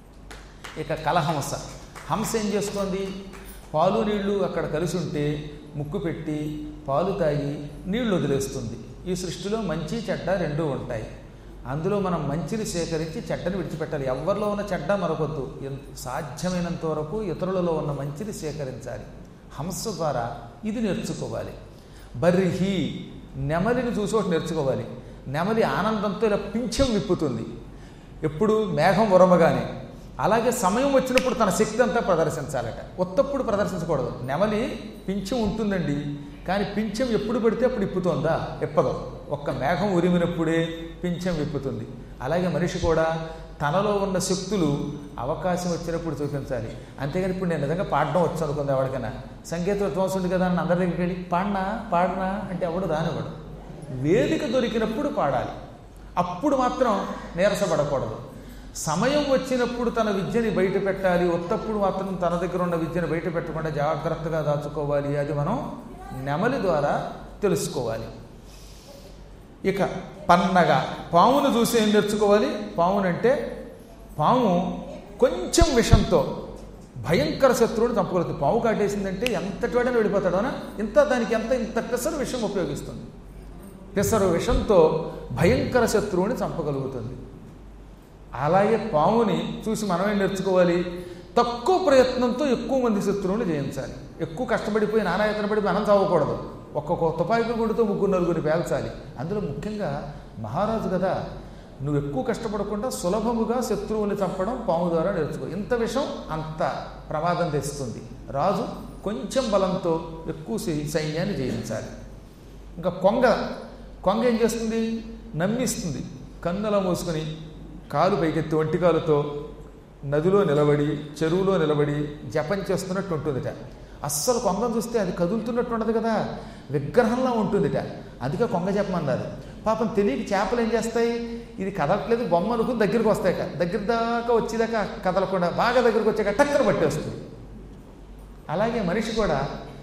ఇక కలహంస హంస ఏం చేస్తోంది పాలు నీళ్లు అక్కడ కలిసి ఉంటే ముక్కు పెట్టి పాలు తాగి నీళ్లు వదిలేస్తుంది ఈ సృష్టిలో మంచి చెడ్డ రెండూ ఉంటాయి అందులో మనం మంచిని సేకరించి చెడ్డని విడిచిపెట్టాలి ఎవరిలో ఉన్న చెడ్డ మరొకద్దు ఎంత సాధ్యమైనంత వరకు ఇతరులలో ఉన్న మంచిని సేకరించాలి హంస ద్వారా ఇది నేర్చుకోవాలి బర్రిహి నెమలిని చూసి ఒకటి నేర్చుకోవాలి నెమలి ఆనందంతో ఇలా పింఛం విప్పుతుంది ఎప్పుడు మేఘం ఉరమగానే అలాగే సమయం వచ్చినప్పుడు తన శక్తి అంతా ప్రదర్శించాలట ఉత్తప్పుడు ప్రదర్శించకూడదు నెమలి పింఛం ఉంటుందండి కానీ పింఛం ఎప్పుడు పెడితే అప్పుడు ఇప్పుతోందా ఇప్పదు ఒక్క మేఘం ఉరిమినప్పుడే పింఛం విప్పుతుంది అలాగే మనిషి కూడా తనలో ఉన్న శక్తులు అవకాశం వచ్చినప్పుడు చూపించాలి అంతేగాని ఇప్పుడు నేను నిజంగా పాడడం వచ్చు అనుకుంది ఎవరికైనా సంగీత విద్వాంసుడు కదా అని అందరి దగ్గరికి వెళ్ళి పాడినా పాడినా అంటే ఎవడు రానివ్వడు వేదిక దొరికినప్పుడు పాడాలి అప్పుడు మాత్రం నీరసపడకూడదు సమయం వచ్చినప్పుడు తన విద్యని బయట పెట్టాలి ఉత్తప్పుడు మాత్రం తన దగ్గర ఉన్న విద్యను బయట పెట్టకుండా జాగ్రత్తగా దాచుకోవాలి అది మనం నెమలి ద్వారా తెలుసుకోవాలి ఇక పన్నగా పామును చూసి ఏం నేర్చుకోవాలి పామునంటే పాము కొంచెం విషంతో భయంకర శత్రువుని చంపగలుగుతుంది పాము కాటేసిందంటే ఎంతటి వాడని వెళ్ళిపోతాడోనా ఇంత దానికి ఎంత ఇంత పెసరు విషం ఉపయోగిస్తుంది పెసరు విషంతో భయంకర శత్రువుని చంపగలుగుతుంది అలాగే పాముని చూసి మనమే నేర్చుకోవాలి తక్కువ ప్రయత్నంతో ఎక్కువ మంది శత్రువుని జయించాలి ఎక్కువ కష్టపడిపోయి నానాయతన పడి మనం చావకూడదు ఒక్కొక్క తుపాకీ గుడితో ముగ్గురు నలుగురిని పేల్చాలి అందులో ముఖ్యంగా మహారాజు కదా నువ్వు ఎక్కువ కష్టపడకుండా సులభముగా శత్రువుని చంపడం పాము ద్వారా నేర్చుకో ఇంత విషయం అంత ప్రమాదం తెస్తుంది రాజు కొంచెం బలంతో ఎక్కువ సైన్యాన్ని జయించాలి ఇంకా కొంగ కొంగ ఏం చేస్తుంది నమ్మిస్తుంది కన్నులా మూసుకొని కాలు పైకెత్తి ఒంటి కాలుతో నదిలో నిలబడి చెరువులో నిలబడి జపం చేస్తున్నట్టు ఉంటుందిట అస్సలు కొంగను చూస్తే అది కదులుతున్నట్టు ఉండదు కదా విగ్రహంలా ఉంటుందిట అందుకే కొంగ చెప్పమన్నారు పాపం తెలియక చేపలు ఏం చేస్తాయి ఇది కదలట్లేదు బొమ్మ అనుకుని దగ్గరికి వస్తాయట దగ్గర దాకా వచ్చేదాకా కదలకుండా బాగా దగ్గరికి వచ్చాక టక్కన పట్టేస్తుంది అలాగే మనిషి కూడా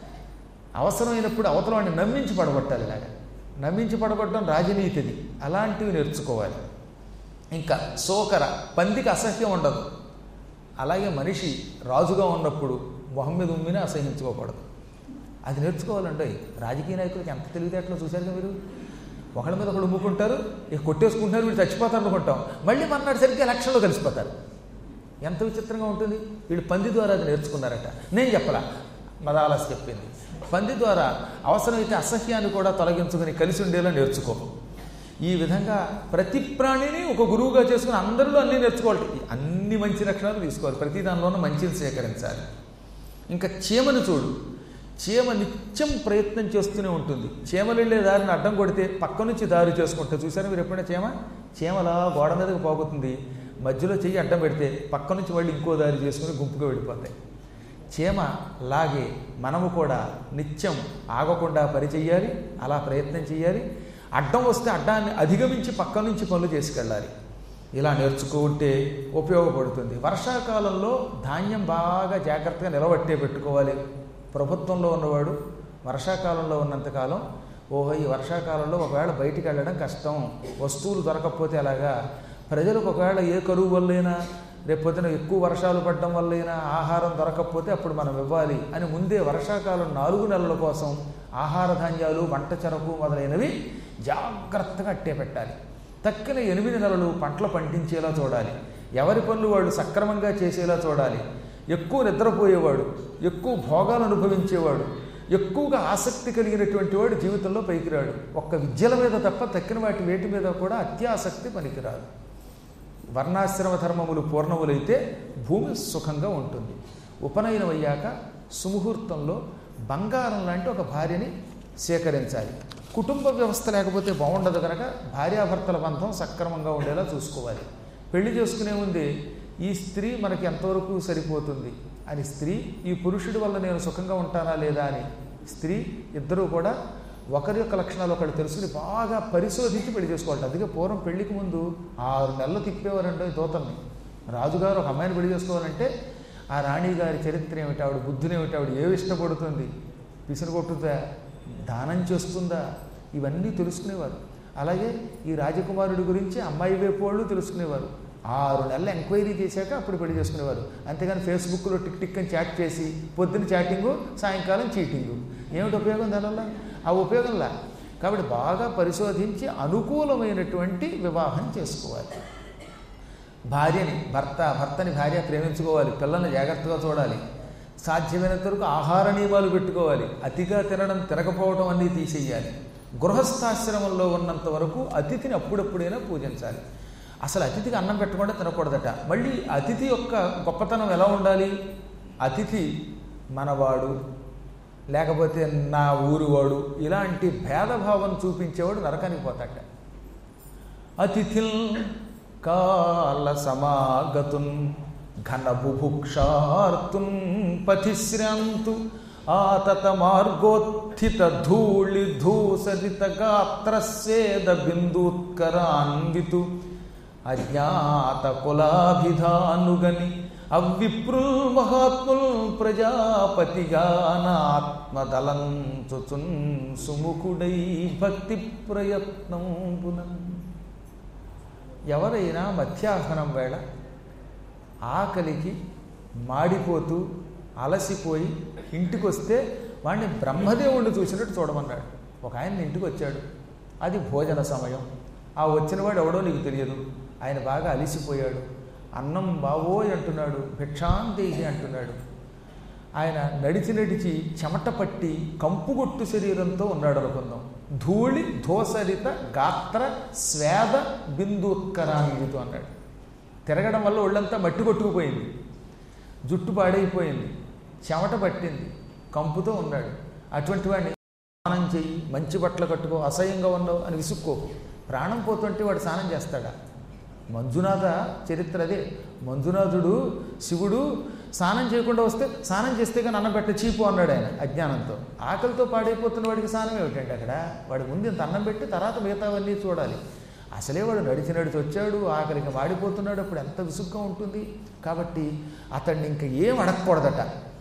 అవసరమైనప్పుడు అవతల వాడిని నమ్మించి పడగొట్టాలి ఇలాగా నమ్మించి పడగొట్టడం రాజనీతిది అలాంటివి నేర్చుకోవాలి ఇంకా సోకర పందికి అసహ్యం ఉండదు అలాగే మనిషి రాజుగా ఉన్నప్పుడు మొహం మీద ఉమ్మినా అసహించుకోకూడదు అది నేర్చుకోవాలంటే రాజకీయ నాయకులకి ఎంత తెలివితేటలో చూశారుగా మీరు ఒకళ్ళ మీద ఒకళ్ళు ఉమ్ముకుంటారు ఇక కొట్టేసుకుంటున్నారు వీళ్ళు చచ్చిపోతారు అనుకుంటాం మళ్ళీ మన్నాడు సరిగ్గా ఎలక్షన్లో కలిసిపోతారు ఎంత విచిత్రంగా ఉంటుంది వీళ్ళు పంది ద్వారా అది నేర్చుకున్నారట నేను చెప్పలా మదాలస్ చెప్పింది పంది ద్వారా అవసరమైతే అసహ్యాన్ని కూడా తొలగించుకుని కలిసి ఉండేలా నేర్చుకో ఈ విధంగా ప్రతి ప్రాణిని ఒక గురువుగా చేసుకుని అందరిలో అన్నీ నేర్చుకోవాలి అన్ని మంచి లక్షణాలు తీసుకోవాలి ప్రతి దానిలోనూ మంచిని సేకరించాలి ఇంకా చీమను చూడు చీమ నిత్యం ప్రయత్నం చేస్తూనే ఉంటుంది చీమలు వెళ్ళే దారిని అడ్డం కొడితే పక్క నుంచి దారి చేసుకుంటే చూసారా మీరు ఎప్పుడైనా చీమ చీమలా గోడ మీదకి పోగుతుంది మధ్యలో చెయ్యి అడ్డం పెడితే పక్క నుంచి మళ్ళీ ఇంకో దారి చేసుకుని గుంపుగా వెళ్ళిపోతాయి చీమ లాగే మనము కూడా నిత్యం ఆగకుండా పని చెయ్యాలి అలా ప్రయత్నం చేయాలి అడ్డం వస్తే అడ్డాన్ని అధిగమించి పక్క నుంచి పనులు చేసుకెళ్ళాలి ఇలా నేర్చుకుంటే ఉపయోగపడుతుంది వర్షాకాలంలో ధాన్యం బాగా జాగ్రత్తగా నిలబట్టే పెట్టుకోవాలి ప్రభుత్వంలో ఉన్నవాడు వర్షాకాలంలో ఉన్నంతకాలం ఓహో ఈ వర్షాకాలంలో ఒకవేళ బయటికి వెళ్ళడం కష్టం వస్తువులు దొరకకపోతే అలాగా ప్రజలకు ఒకవేళ ఏ కరువు వల్లైనా రేపొద్దున ఎక్కువ వర్షాలు పడడం వల్లైనా ఆహారం దొరకకపోతే అప్పుడు మనం ఇవ్వాలి అని ముందే వర్షాకాలం నాలుగు నెలల కోసం ఆహార ధాన్యాలు వంట చెరకు మొదలైనవి జాగ్రత్తగా అట్టే పెట్టాలి తక్కిన ఎనిమిది నెలలు పంటలు పండించేలా చూడాలి ఎవరి పనులు వాళ్ళు సక్రమంగా చేసేలా చూడాలి ఎక్కువ నిద్రపోయేవాడు ఎక్కువ భోగాలు అనుభవించేవాడు ఎక్కువగా ఆసక్తి కలిగినటువంటి వాడు జీవితంలో పైకి రాడు ఒక్క విద్యల మీద తప్ప తక్కిన వాటి వేటి మీద కూడా అత్యాసక్తి పనికిరాదు వర్ణాశ్రమ ధర్మములు పూర్ణములైతే భూమి సుఖంగా ఉంటుంది ఉపనయనం అయ్యాక సుముహూర్తంలో బంగారం లాంటి ఒక భార్యని సేకరించాలి కుటుంబ వ్యవస్థ లేకపోతే బాగుండదు కనుక భార్యాభర్తల బంధం సక్రమంగా ఉండేలా చూసుకోవాలి పెళ్లి చేసుకునే ముందే ఈ స్త్రీ మనకి ఎంతవరకు సరిపోతుంది అని స్త్రీ ఈ పురుషుడి వల్ల నేను సుఖంగా ఉంటానా లేదా అని స్త్రీ ఇద్దరూ కూడా ఒకరి యొక్క లక్షణాలు ఒకటి తెలుసుకుని బాగా పరిశోధించి పెళ్లి చేసుకోవాలి అందుకే పూర్వం పెళ్లికి ముందు ఆరు నెలలు తిప్పేవారంటే దూతల్ని రాజుగారు ఒక అమ్మాయిని పెళ్లి చేసుకోవాలంటే ఆ రాణి గారి చరిత్ర ఏమిటి ఆవిడ బుద్ధులు ఏమిటి ఆవిడ ఏవి ఇష్టపడుతుంది పిసురు కొట్టుదా దానం చేస్తుందా ఇవన్నీ తెలుసుకునేవారు అలాగే ఈ రాజకుమారుడి గురించి అమ్మాయి వైపు వాళ్ళు తెలుసుకునేవారు ఆరు నెలలు ఎంక్వైరీ చేశాక అప్పుడు పెళ్లి చేసుకునేవారు అంతేగాని ఫేస్బుక్లో టిక్ టిక్ అని చాట్ చేసి పొద్దున్న చాటింగు సాయంకాలం చీటింగు ఏమిటి ఉపయోగం దానివల్ల ఆ ఉపయోగంలా కాబట్టి బాగా పరిశోధించి అనుకూలమైనటువంటి వివాహం చేసుకోవాలి భార్యని భర్త భర్తని భార్య ప్రేమించుకోవాలి పిల్లల్ని జాగ్రత్తగా చూడాలి సాధ్యమైనంత వరకు ఆహార నియమాలు పెట్టుకోవాలి అతిగా తినడం తినకపోవడం అన్నీ తీసేయాలి గృహస్థాశ్రమంలో ఉన్నంత వరకు అతిథిని అప్పుడప్పుడైనా పూజించాలి అసలు అతిథికి అన్నం పెట్టకుండా తినకూడదట మళ్ళీ అతిథి యొక్క గొప్పతనం ఎలా ఉండాలి అతిథి మనవాడు లేకపోతే నా ఊరువాడు ఇలాంటి భేదభావం చూపించేవాడు నరకానికి పోతాట అతిథిల్ కాల సమాగతున్ ఘన బుభుక్షార్తుం పథిశ్రాంతు ఆతత మార్గోత్థిత ధూళి ధూసరిత గాత్రస్యేద బిందూత్కరాన్వితు అజ్ఞాత కులాభిధానుగని అవ్విప్రుల్ మహాత్ముల్ ప్రజాపతిగానాత్మదలంచుచున్ సుముఖుడై భక్తి ప్రయత్నం ఎవరైనా మధ్యాహ్నం వేళ ఆకలికి మాడిపోతూ అలసిపోయి ఇంటికి వస్తే వాడిని బ్రహ్మదేవుణ్ణి చూసినట్టు చూడమన్నాడు ఒక ఆయన ఇంటికి వచ్చాడు అది భోజన సమయం ఆ వచ్చినవాడు ఎవడో నీకు తెలియదు ఆయన బాగా అలిసిపోయాడు అన్నం బావోయ్ అంటున్నాడు భిక్షాందేహి అంటున్నాడు ఆయన నడిచి నడిచి చెమట పట్టి కంపుగొట్టు శరీరంతో ఉన్నాడు అనుకుందాం ధూళి ధోసరిత గాత్ర స్వేద బిందుత్కరాన్వితో అన్నాడు తిరగడం వల్ల ఒళ్ళంతా మట్టి కొట్టుకుపోయింది జుట్టు పాడైపోయింది చెమట పట్టింది కంపుతో ఉన్నాడు అటువంటి వాడిని స్నానం చెయ్యి మంచి బట్టలు కట్టుకో అసహ్యంగా ఉన్నావు అని విసుక్కోకు ప్రాణం పోతుంటే వాడు స్నానం చేస్తాడా మంజునాథ చరిత్ర అదే మంజునాథుడు శివుడు స్నానం చేయకుండా వస్తే స్నానం చేస్తే కానీ అన్నం పెట్ట చీపు అన్నాడు ఆయన అజ్ఞానంతో ఆకలితో పాడైపోతున్న వాడికి స్నానం ఏమిటండి అక్కడ వాడి ముందు ఇంత అన్నం పెట్టి తర్వాత మిగతావన్నీ చూడాలి అసలే వాడు నడిచి నడిచి వచ్చాడు ఆకలికి వాడిపోతున్నాడు అప్పుడు ఎంత విసుగ్గా ఉంటుంది కాబట్టి అతన్ని ఇంకా ఏం అడగకూడదట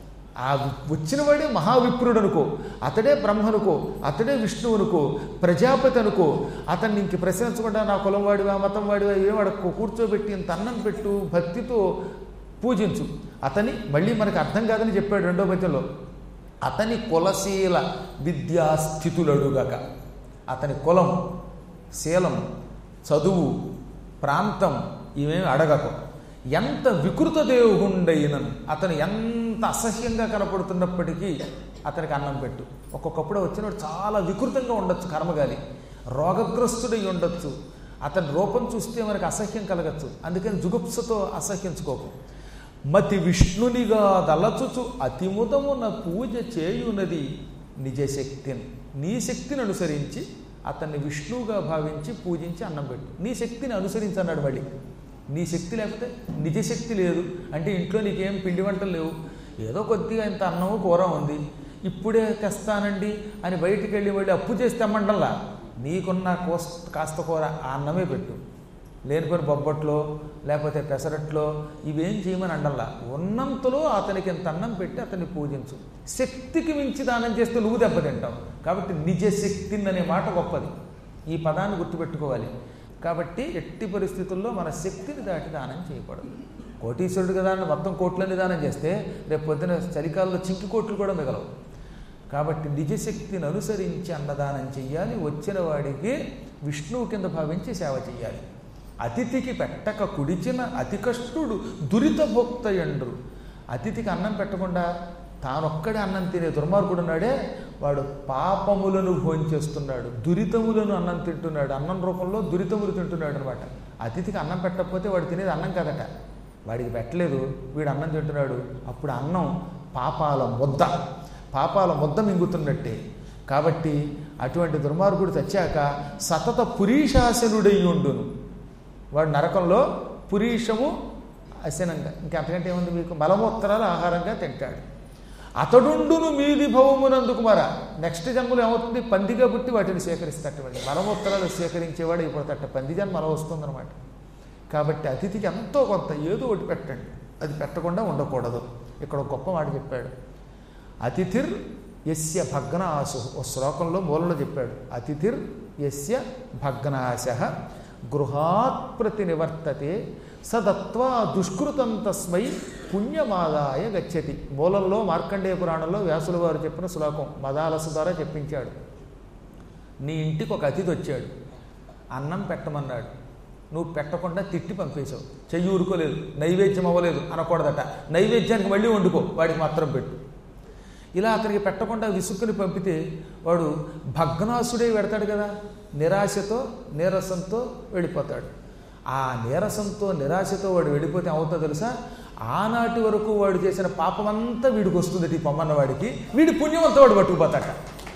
ఆ వచ్చిన వాడే మహావిప్రుడు అనుకో అతడే బ్రహ్మనుకో అతడే విష్ణువు అనుకో ప్రజాపతి అనుకో అతన్ని ఇంక ప్రశ్నించకుండా నా కులం వాడివా మతం వాడివా ఏం అడక్కో కూర్చోబెట్టి ఇంత అన్నం పెట్టు భక్తితో పూజించు అతని మళ్ళీ మనకు అర్థం కాదని చెప్పాడు రెండో పద్యంలో అతని కులశీల విద్యాస్థితులడుగక అతని కులం శీలం చదువు ప్రాంతం ఇవేమి అడగకు ఎంత వికృత దేవుగుండైనను అతను ఎంత అసహ్యంగా కనపడుతున్నప్పటికీ అతనికి అన్నం పెట్టు ఒక్కొక్కప్పుడు వచ్చినప్పుడు చాలా వికృతంగా ఉండొచ్చు కర్మగాలి రోగగ్రస్తుడై ఉండొచ్చు అతని రూపం చూస్తే మనకు అసహ్యం కలగచ్చు అందుకని జుగుప్సతో అసహ్యించుకోకు మతి విష్ణునిగా దలచుచు అతిముదమున పూజ చేయునది నిజ శక్తిని నీ శక్తిని అనుసరించి అతన్ని విష్ణువుగా భావించి పూజించి అన్నం పెట్టు నీ శక్తిని అనుసరించి అన్నాడు మళ్ళీ నీ శక్తి లేకపోతే నిజశక్తి లేదు అంటే ఇంట్లో నీకేం పిండి వంటలు లేవు ఏదో కొద్దిగా ఇంత అన్నము కూర ఉంది ఇప్పుడే తెస్తానండి అని బయటికి వెళ్ళి వెళ్ళి అప్పు చేసి తెమ్మంటల్లా నీకున్న కోస్ కాస్త కూర ఆ అన్నమే పెట్టు లేనిపోయిన బొబ్బట్లో లేకపోతే పెసరట్లో ఇవేం చేయమని అండల్లా ఉన్నంతలో అతనికి ఎంత అన్నం పెట్టి అతన్ని పూజించు శక్తికి మించి దానం చేస్తే నువ్వు దెబ్బతింటావు కాబట్టి నిజ శక్తిని అనే మాట గొప్పది ఈ పదాన్ని గుర్తుపెట్టుకోవాలి కాబట్టి ఎట్టి పరిస్థితుల్లో మన శక్తిని దాటి దానం చేయకూడదు కోటీశ్వరుడు కదా అని మొత్తం కోట్లన్నీ దానం చేస్తే రేపు పొద్దున చలికాలంలో చింకి కోట్లు కూడా మిగలవు కాబట్టి నిజశక్తిని అనుసరించి అన్నదానం చెయ్యాలి వచ్చిన వాడికి విష్ణువు కింద భావించి సేవ చెయ్యాలి అతిథికి పెట్టక కుడిచిన అతి కష్టుడు దురిత భోక్తయండ్రు అతిథికి అన్నం పెట్టకుండా తానొక్కడే అన్నం తినే దుర్మార్గుడు ఉన్నాడే వాడు పాపములను భోంచేస్తున్నాడు దురితములను అన్నం తింటున్నాడు అన్నం రూపంలో దురితములు తింటున్నాడు అనమాట అతిథికి అన్నం పెట్టకపోతే వాడు తినేది అన్నం కదట వాడికి పెట్టలేదు వీడు అన్నం తింటున్నాడు అప్పుడు అన్నం పాపాల ముద్ద పాపాల ముద్ద మింగుతున్నట్టే కాబట్టి అటువంటి దుర్మార్గుడు తెచ్చాక సతత పురీషాసనుడై ఉండును వాడు నరకంలో పురీషము అసనంగా ఇంకా అంతకంటే ఏముంది మీకు మలమూత్రాలు ఆహారంగా తింటాడు అతడుండును మీది భవమునందుకు మర నెక్స్ట్ జన్మలో ఏమవుతుంది పందిగా పుట్టి వాటిని స్వీకరిస్తట వాడు మలమూత్రాలు స్వీకరించేవాడు అయిపోతాట పంది జన్మ అలా వస్తుందన్నమాట కాబట్టి అతిథికి ఎంతో కొంత ఏదో ఒకటి పెట్టండి అది పెట్టకుండా ఉండకూడదు ఇక్కడ ఒక గొప్ప మాట చెప్పాడు అతిథిర్ యస్య భగ్నాశు ఓ శ్లోకంలో మూలలో చెప్పాడు అతిథిర్ యస్య భగ్నాశ గృహాత్ ప్రతి నివర్తతే సదత్వా దుష్కృతం తస్మై పుణ్యమాదాయ గచ్చతి మూలంలో మార్కండేయ పురాణంలో వ్యాసుల వారు చెప్పిన శ్లోకం మదాలసు ద్వారా చెప్పించాడు నీ ఇంటికి ఒక అతిథి వచ్చాడు అన్నం పెట్టమన్నాడు నువ్వు పెట్టకుండా తిట్టి పంపేశావు చెయ్యి ఊరుకోలేదు నైవేద్యం అవ్వలేదు అనకూడదట నైవేద్యానికి మళ్ళీ వండుకో వాడికి మాత్రం పెట్టు ఇలా అతనికి పెట్టకుండా విసుక్కుని పంపితే వాడు భగ్నాసుడే పెడతాడు కదా నిరాశతో నీరసంతో వెళ్ళిపోతాడు ఆ నీరసంతో నిరాశతో వాడు వెళ్ళిపోతే అవుతుందో తెలుసా ఆనాటి వరకు వాడు చేసిన పాపమంతా వీడికి వస్తుంది ఈ పొమ్మన్న వాడికి వీడి పుణ్యమంతా వాడు పట్టుకుపోతాట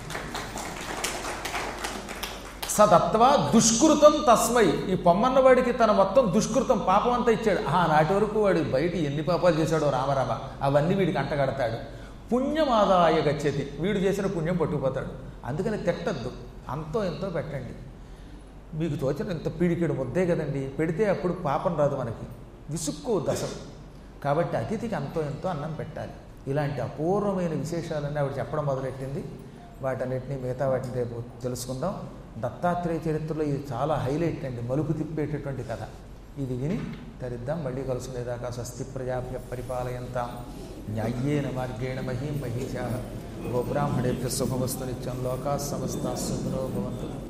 సదత్వా దుష్కృతం తస్మై ఈ పొమ్మన్న వాడికి తన మొత్తం దుష్కృతం పాపం అంతా ఇచ్చాడు ఆ నాటి వరకు వాడు బయట ఎన్ని పాపాలు చేశాడో రామరామ అవన్నీ వీడికి అంటగడతాడు పుణ్యమాదాయ గచ్చతి వీడు చేసిన పుణ్యం పట్టుకుపోతాడు అందుకని తిట్టద్దు అంతో ఎంతో పెట్టండి మీకు తోచిన ఇంత పీడికెడు ముద్దే కదండి పెడితే అప్పుడు పాపం రాదు మనకి విసుక్కు దశం కాబట్టి అతిథికి అంతో ఎంతో అన్నం పెట్టాలి ఇలాంటి అపూర్వమైన విశేషాలన్నీ ఆవిడ చెప్పడం మొదలెట్టింది వాటన్నిటినీ మిగతా వాటిని రేపు తెలుసుకుందాం దత్తాత్రేయ చరిత్రలో ఇది చాలా హైలైట్ అండి మలుపు తిప్పేటటువంటి కథ ఇది విని తరిద్దాం మళ్ళీ కలుసుకునేదాకా స్వస్తి ప్రజాభ్య పరిపాలయంతాం న్యాయ్యేన మార్గేణ మహీం మహీషా గోబ్రాహ్మణేభ్య శుభమస్తు నిత్యం లోకా సమస్త సుఖనో భవంతు